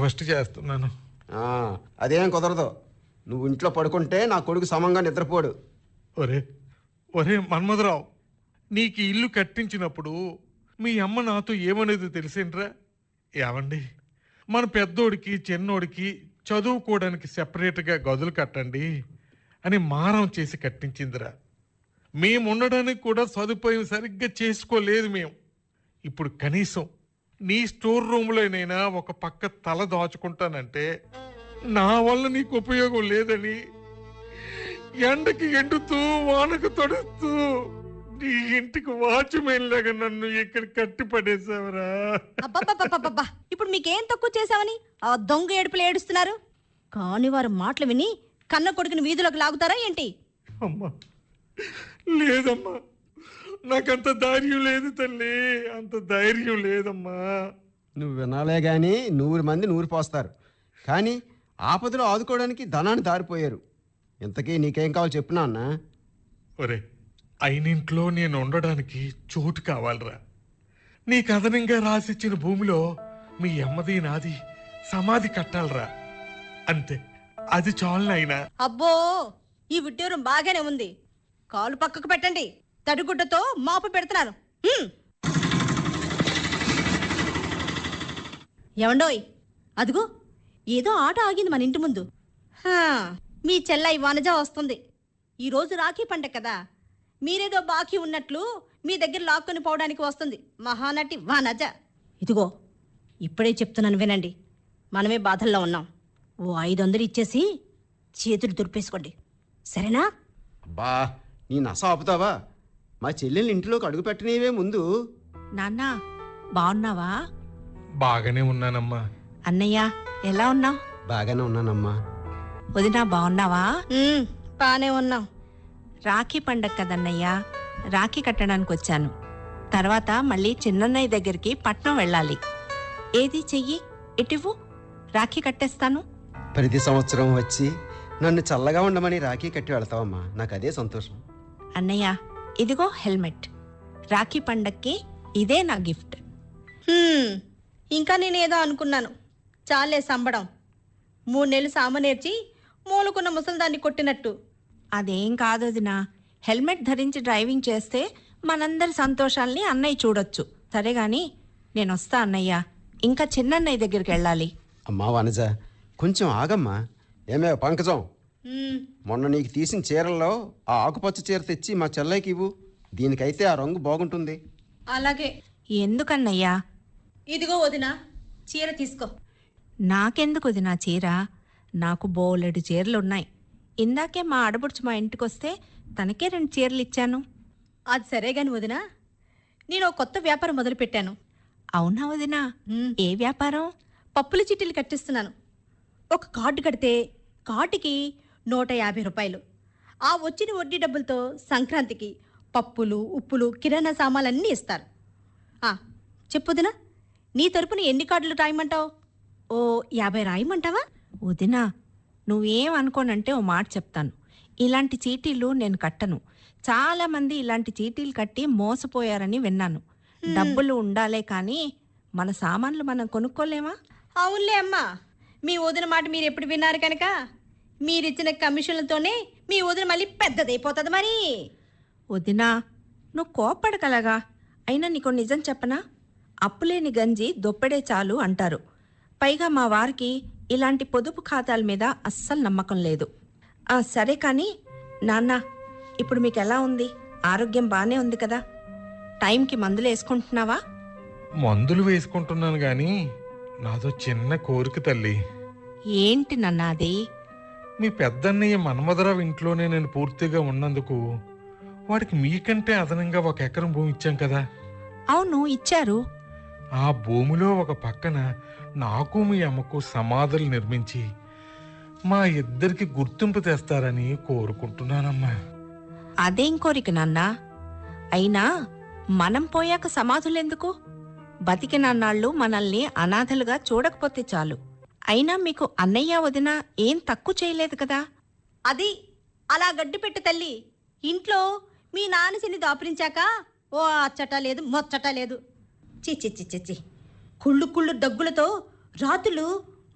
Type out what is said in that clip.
Request చేస్తున్నాను ఆ, అదేం కుదరదు నువ్వు ఇంట్లో పడుకుంటే నా కొడుకు సమంగా నిద్రపోడు ఒరే ఒరే మన్మధరావు నీకు ఈ ఇల్లు కట్టించినప్పుడు మీ అమ్మ నాతో ఏమనేది తెలిసిండ్రా ఏమండి మన పెద్దోడికి చిన్నోడికి చదువుకోవడానికి సెపరేట్గా గదులు కట్టండి అని మారం చేసి కట్టించిందిరా మేము ఉండడానికి కూడా సదుపాయం సరిగ్గా చేసుకోలేదు మేము ఇప్పుడు కనీసం నీ స్టోర్ రూమ్లోనైనా ఒక పక్క తల దాచుకుంటానంటే నా వల్ల నీకు ఉపయోగం లేదని ఎండకి ఎండుతూ వానకు తడుస్తూ నీ ఇంటికి వాచ్మెన్ లాగా నన్ను ఇక్కడ కట్టి పడేసావరా అబ్బబ్బబ్బబ్బబ్బా ఇప్పుడు మీకేం తక్కువ చేశామని ఆ దొంగ ఏడుపులు ఏడుస్తున్నారు కాని వారు మాటలు విని కన్న కొడుకుని వీధిలోకి లాగుతారా ఏంటి అమ్మా లేదమ్మా నాకంత ధైర్యం లేదు తల్లి అంత ధైర్యం లేదమ్మా నువ్వు వినాలే గాని నూరు మంది నూరు పోస్తారు కానీ ఆపదలో ఆదుకోవడానికి ధనాన్ని దారిపోయారు ఇంతకీ నీకేం కావాలో చెప్పినా అన్న ఒరే అయినింట్లో నేను ఉండడానికి చోటు కావాలరా నీకు అదనంగా రాసిచ్చిన భూమిలో మీ అమ్మది నాది సమాధి కట్టాలరా అంతే అది చాలు నాయనా అబ్బో ఈ విడ్డూరం బాగానే ఉంది కాలు పక్కకు పెట్టండి తడిగుడ్డతో మాపు పెడుతున్నాను హ్మ్. ఏమండోయ్ అదిగో ఏదో ఆట ఆగింది మన ఇంటి ముందు హా, మీ చెల్లై వనజ వస్తుంది ఈరోజు రాఖీ పండగ కదా మీరేదో బాకీ ఉన్నట్లు మీ దగ్గర లాక్కొని పోవడానికి వస్తుంది మహానటి వనజ ఇదిగో ఇప్పుడే చెప్తున్నాను వినండి మనమే బాధల్లో ఉన్నాం ఓ ఐదు వందలు ఇచ్చేసి చేతులు దుర్పేసుకోండి సరేనా బా నీ నస ఆపుతావా మా చెల్లెల్ని ఇంట్లోకి అడుగు పెట్టనీవే ముందు నాన్న బాగున్నావా బాగానే ఉన్నానమ్మా అన్నయ్య ఎలా ఉన్నావు బాగానే ఉన్నానమ్మా వదినా బాగున్నావా ఉమ్, బానే ఉన్నాం రాఖీ పండగ కదన్నయ్య రాఖీ కట్టడానికి వచ్చాను తర్వాత మళ్ళీ చిన్నన్నయ్య దగ్గరికి పట్నం వెళ్ళాలి ఏది చెయ్యి ఇటివ్వు రాఖీ కట్టేస్తాను ప్రతి సంవత్సరం వచ్చి నన్ను చల్లగా ఉండమని రాఖీ కట్టి వెళ్తావమ్మా నాకు అదే సంతోషం అన్నయ్య ఇదిగో హెల్మెట్ రాఖీ పండక్కి ఇదే నా గిఫ్ట్ హ్మ్, ఇంకా నేనేదో అనుకున్నాను చాలే సంబడం మూడు నెలలు సామ నేర్చి మూలకున్న ముసలిదాన్ని కొట్టినట్టు అదేం కాదు వదినా హెల్మెట్ ధరించి డ్రైవింగ్ చేస్తే మనందరి సంతోషాల్ని అన్నయ్య చూడొచ్చు సరే గాని నేను వస్తా అన్నయ్య ఇంకా చిన్నన్నయ్య దగ్గరికి వెళ్ళాలి అమ్మా వనజ కొంచెం ఆగమ్మా ఏమే పంకజం హ్మ్, మొన్న నీకు తీసిన చీరల్లో ఆ ఆకుపచ్చ చీర తెచ్చి మా చెల్లైకి ఇవ్వు దీనికైతే ఆ రంగు బాగుంటుంది అలాగే ఎందుకన్నయ్యా ఇదిగో వదినా చీర తీసుకో నాకెందుకు వదినా చీర నాకు బోలెడు చీరలున్నాయి ఇందాకే మా ఆడబడుచు మా ఇంటికొస్తే తనకే రెండు చీరలు ఇచ్చాను అది సరే గాని వదినా నేను ఒక కొత్త వ్యాపారం మొదలు పెట్టాను అవునా వదినా హ్మ్, ఏ వ్యాపారం పప్పుల చిట్టీలు కట్టిస్తున్నాను ఒక కార్డు కడితే కార్డుకి నూట యాభై రూపాయలు ఆ వచ్చిన వడ్డీ డబ్బులతో సంక్రాంతికి పప్పులు ఉప్పులు కిరాణా సామాన్లన్నీ ఇస్తారు ఆ, చెప్పుదినా నీ తరపున ఎన్ని కార్డులు రాయమంటావు ఓ యాభై రాయమంటావా వదినా నువ్వేం అనుకోనంటే ఓ మాట చెప్తాను ఇలాంటి చీటీలు నేను కట్టను చాలా మంది ఇలాంటి చీటీలు కట్టి మోసపోయారని విన్నాను డబ్బులు ఉండాలే కానీ మన సామాన్లు మనం కొనుక్కోలేమా అవునులే అమ్మా మీ వదిన మాట మీరు ఎప్పుడు విన్నారు కనుక మీరిచ్చిన కమిషన్లతోనే మీ వదిన మళ్ళీ పెద్దదైపోతుంది మరి వదినా నువ్వు కోప్పడగలగా అయినా నీకు నిజం చెప్పనా అప్పులేని గంజి దొప్పెడే చాలు అంటారు పైగా మా వారికి ఇలాంటి పొదుపు ఖాతాల మీద అస్సలు నమ్మకం లేదు ఆ సరే కానీ నాన్న ఇప్పుడు మీకు ఎలా ఉంది ఆరోగ్యం బాగానే ఉంది కదా టైంకి మందులు వేసుకుంటున్నావా మందులు వేసుకుంటున్నాను కానీ నాదో చిన్న కోరిక తల్లి ఏంటి నాన్న అది మీ పెద్దన్నయ్య మన్మధరావు ఇంట్లోనే నేను పూర్తిగా ఉన్నందుకు వాడికి మీకంటే అదనంగా ఒక ఎకరం భూమి ఇచ్చాం కదా అవును ఇచ్చారు ఆ భూమిలో ఒక పక్కన నాకు మీ అమ్మకు సమాధులు నిర్మించి మా ఇద్దరికి గుర్తింపు తెస్తారని కోరుకుంటున్నానమ్మా అదేం కోరిక నాన్న అయినా మనం పోయాక సమాధులెందుకు బతికినన్నాళ్ళు మనల్ని అనాథలుగా చూడకపోతే చాలు అయినా మీకు అన్నయ్య వదిన ఏం తక్కువ చేయలేదు కదా అది అలా గడ్డి పెట్టు తల్లి ఇంట్లో మీ నాన్న శని దాపురించాక ఓ అచ్చట లేదు మొచ్చట లేదు చి చి చి చి చి కుళ్ళు కుళ్ళు దగ్గులతో రాత్రులు